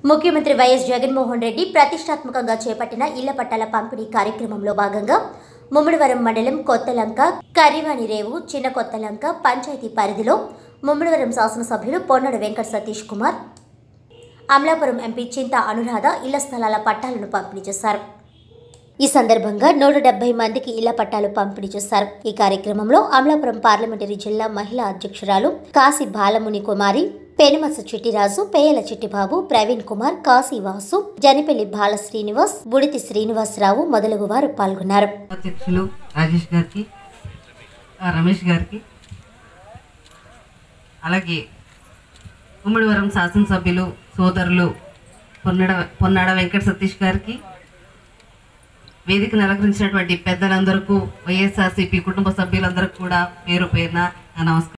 ముఖ్యమంత్రి వైఎస్ జగన్మోహన్ రెడ్డి ప్రతిష్టాత్మకంగా చేపట్టిన ఇళ్ల పట్టాల పంపిణీ కార్యక్రమంలో భాగంగా ముమ్మడివరం మండలం కొత్తలంక కరివాణి రేవు చిన్న కొత్తలంక పంచాయతీ పరిధిలో ముమ్మడివరం శాసనసభ్యులు పొన్నడు వెంకట సతీష్ కుమార్ అమలాపురం ఎంపీ చింత అనురాధ ఇళ్ల స్థలాల పట్టాలను పంపిణీ చేశారు ఈ సందర్భంగా నూట డెబ్బై మందికి ఇళ్ల పట్టాలు పంపిణీ చేశారు ఈ కార్యక్రమంలో అమలాపురం పార్లమెంటరీ జిల్లా మహిళా అధ్యక్షురాలు కాశీ బాలముని కుమారి పెనుమస చిట్టిరాజు పేయల చిట్టిబాబు ప్రవీణ్ కుమార్ కాశీ వాసు జనిపెల్లి బాల శ్రీనివాస్ బుడితి శ్రీనివాసరావు మొదలగు వారు పాల్గొన్నారు అధ్యక్షులు రాజేష్ గారికి ఆ రమేష్ గారికి అలాగే ఉమ్మడివరం శాసనసభ్యులు సోదరులు పొన్నడ పొన్నాడ వెంకట సతీష్ గారికి వేదికను అలంకరించినటువంటి పెద్దలందరికీ వైఎస్ఆర్సీపీ కుటుంబ సభ్యులందరికీ కూడా పేరు పేరున నా నమస్కారం